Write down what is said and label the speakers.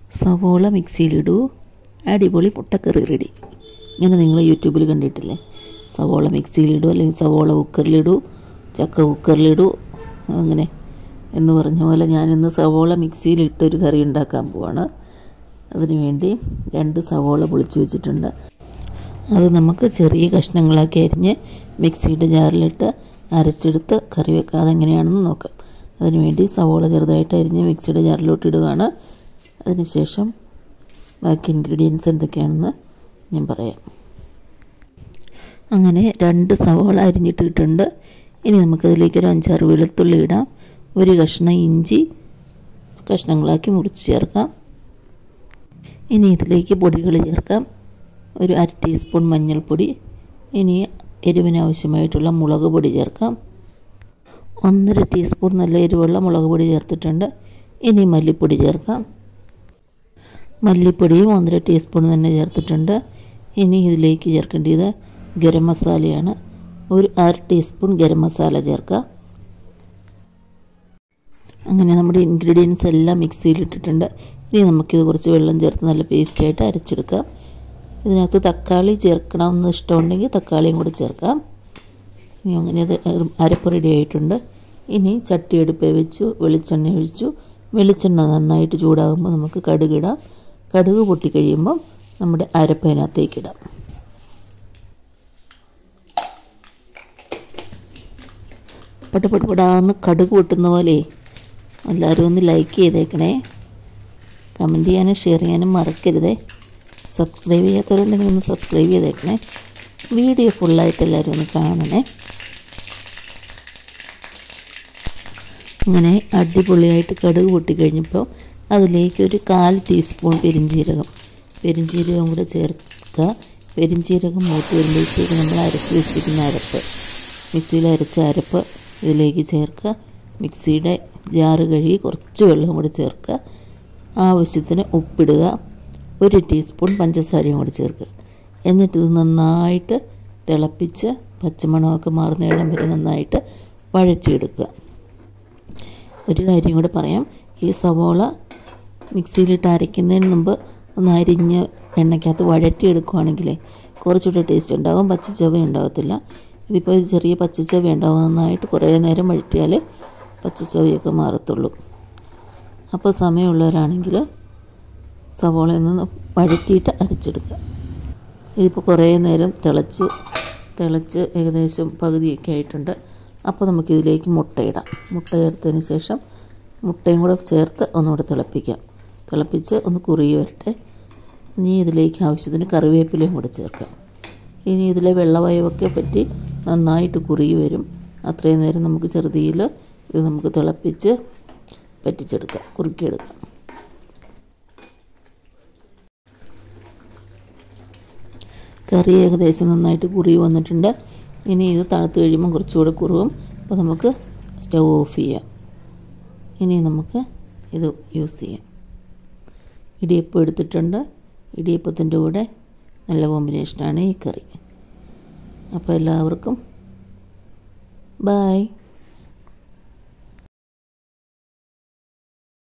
Speaker 1: സവോള മിക്സിയിലിടൂ അടിപൊളി മുട്ടക്കറി റെഡി ഇങ്ങനെ നിങ്ങൾ യൂട്യൂബിൽ കണ്ടിട്ടില്ലേ സവോള മിക്സിയിലിടൂ അല്ലെങ്കിൽ സവോള കുക്കറിലിടൂ ചക്ക കുക്കറിലിടൂ അങ്ങനെ എന്ന് പറഞ്ഞ പോലെ ഞാനിന്ന് സവോള മിക്സിയിലിട്ടൊരു കറി ഉണ്ടാക്കാൻ പോവാണ് അതിനു വേണ്ടി രണ്ട് സവോള പൊളിച്ച് വെച്ചിട്ടുണ്ട് അത് നമുക്ക് ചെറിയ കഷ്ണങ്ങളാക്കി അരിഞ്ഞ് മിക്സിയുടെ ജാറിലിട്ട് അരച്ചെടുത്ത് കറി വെക്കാതെ എങ്ങനെയാണെന്ന് നോക്കാം അതിനുവേണ്ടി സവോള ചെറുതായിട്ട് അരിഞ്ഞ് മിക്സിയുടെ ജാറിലോട്ട് ഇടുകയാണ് അതിനുശേഷം ബാക്കി ഇൻഗ്രീഡിയൻസ് എന്തൊക്കെയാണെന്ന് ഞാൻ പറയാം അങ്ങനെ രണ്ട് സവോള അരിഞ്ഞിട്ടിട്ടുണ്ട് ഇനി നമുക്കതിലേക്ക് ഒരു അഞ്ചാറ് വെളുത്തുള്ളി ഇടാം ഒരു കഷ്ണം ഇഞ്ചി കഷ്ണങ്ങളാക്കി മുറിച്ച് ചേർക്കാം ഇനി ഇതിലേക്ക് പൊടികൾ ചേർക്കാം ഒരു അര ടീസ്പൂൺ മഞ്ഞൾപ്പൊടി ഇനി എരിവിന് ആവശ്യമായിട്ടുള്ള മുളക് പൊടി ചേർക്കാം ഒന്നര ടീസ്പൂൺ നല്ല എരിവുള്ള മുളക് പൊടി ചേർത്തിട്ടുണ്ട് ഇനി മല്ലിപ്പൊടി ചേർക്കാം മല്ലിപ്പൊടിയും ഒന്നര ടീസ്പൂൺ തന്നെ ചേർത്തിട്ടുണ്ട് ഇനി ഇതിലേക്ക് ചേർക്കേണ്ടത് ഗരം മസാലയാണ് ഒരു അര ടീസ്പൂൺ ഗരം മസാല ചേർക്കാം അങ്ങനെ നമ്മുടെ ഇൻഗ്രീഡിയൻസ് എല്ലാം മിക്സിയിലിട്ടിട്ടുണ്ട് ഇനി നമുക്കിത് കുറച്ച് വെള്ളം ചേർത്ത് നല്ല പേസ്റ്റായിട്ട് അരച്ചെടുക്കാം ഇതിനകത്ത് തക്കാളി ചേർക്കണമെന്ന് ഇഷ്ടമുണ്ടെങ്കിൽ തക്കാളിയും കൂടി ചേർക്കാം ഇനി അങ്ങനെ അത് അരപ്പ് റെഡി ആയിട്ടുണ്ട് ഇനി ചട്ടി അടുപ്പേ വെച്ചു വെളിച്ചെണ്ണ ഒഴിച്ചു വെളിച്ചെണ്ണ നന്നായിട്ട് ചൂടാകുമ്പോൾ നമുക്ക് കടുകിടാം കടുക് പൊട്ടിക്കഴിയുമ്പം നമ്മുടെ അരപ്പ് അതിനകത്തേക്കിടാം പട്ടുപട്ടുപടാന്ന് കടുക് പൊട്ടുന്ന പോലെ എല്ലാവരും ഒന്ന് ലൈക്ക് ചെയ്തേക്കണേ കമൻറ്റ് ചെയ്യാനും ഷെയർ ചെയ്യാനും മറക്കരുതേ സബ്സ്ക്രൈബ് ചെയ്യാത്തവരുണ്ടെങ്കിൽ ഒന്ന് സബ്സ്ക്രൈബ് ചെയ്തേക്കണേ വീഡിയോ ഫുള്ളായിട്ട് എല്ലാവരും ഒന്ന് കാണണേ അങ്ങനെ അടിപൊളിയായിട്ട് കടുക് പൊട്ടിക്കഴിഞ്ഞപ്പോൾ അതിലേക്ക് ഒരു കാൽ ടീസ്പൂൺ പെരിഞ്ചീരകം പെരിഞ്ചീരകം കൂടെ ചേർക്കുക പെരിഞ്ചീരകം മൂത്ത് വരുമ്പോഴത്തേക്ക് നമ്മൾ അരച്ച് വെച്ചിരിക്കുന്ന അരപ്പ് മിക്സിയിൽ അരച്ച അരപ്പ് ഇതിലേക്ക് ചേർക്കുക മിക്സിയുടെ ജാറ് കഴുകി കുറച്ച് വെള്ളം കൂടി ചേർക്കുക ആവശ്യത്തിന് ഉപ്പിടുക ഒരു ടീസ്പൂൺ പഞ്ചസാരയും കൂടി ചേർക്കുക എന്നിട്ട് ഇത് നന്നായിട്ട് തിളപ്പിച്ച് പച്ചമണമൊക്കെ മാറുന്നിടം വരെ നന്നായിട്ട് വഴറ്റിയെടുക്കുക ഒരു കാര്യം കൂടെ പറയാം ഈ സവോള മിക്സിയിലിട്ട് അരയ്ക്കുന്നതിന് മുമ്പ് ഒന്ന് അരിഞ്ഞ് എണ്ണയ്ക്കകത്ത് വഴറ്റിയെടുക്കുകയാണെങ്കിൽ കുറച്ചുകൂടെ ടേസ്റ്റ് ഉണ്ടാകും പച്ചച്ചവ ഉണ്ടാകത്തില്ല ഇതിപ്പോൾ ചെറിയ പച്ചച്ചവ ഉണ്ടാകും നന്നായിട്ട് കുറേ നേരം വഴറ്റിയാൽ പച്ചച്ചവയൊക്കെ മാറത്തുള്ളൂ അപ്പോൾ സമയമുള്ളവരാണെങ്കിൽ സവോളയിൽ നിന്ന് വഴറ്റിയിട്ട് അരച്ചെടുക്കുക ഇതിപ്പോൾ കുറേ നേരം തിളച്ച് തിളച്ച് ഏകദേശം പകുതിയൊക്കെ ആയിട്ടുണ്ട് അപ്പോൾ നമുക്കിതിലേക്ക് മുട്ടയിടാം മുട്ട ചേർത്തതിന് ശേഷം മുട്ടയും കൂടെ ചേർത്ത് ഒന്നുകൂടെ തിളപ്പിക്കാം തിളപ്പിച്ച് ഒന്ന് കുറുകി വരട്ടെ ഇനി ഇതിലേക്ക് ആവശ്യത്തിന് കറിവേപ്പിലയും കൂടെ ചേർക്കാം ഇനി ഇതിലെ വെള്ളവയവൊക്കെ പറ്റി നന്നായിട്ട് കുറുകി വരും അത്രയും നേരം നമുക്ക് ചെറുതിയിൽ ഇത് നമുക്ക് തിളപ്പിച്ച് പറ്റിച്ചെടുക്കാം കുറുക്കിയെടുക്കാം കറി ഏകദേശം നന്നായിട്ട് കുറുകി വന്നിട്ടുണ്ട് ഇനി ഇത് തണുത്ത് കഴിയുമ്പോൾ കുറച്ചുകൂടെ കുറുകും അപ്പോൾ നമുക്ക് സ്റ്റൗ ഓഫ് ചെയ്യാം ഇനി നമുക്ക് ഇത് യൂസ് ചെയ്യാം ഇടിയപ്പം എടുത്തിട്ടുണ്ട് ഇടിയപ്പത്തിൻ്റെ കൂടെ നല്ല കോമ്പിനേഷനാണ് ഈ കറി അപ്പോൾ എല്ലാവർക്കും ബായ്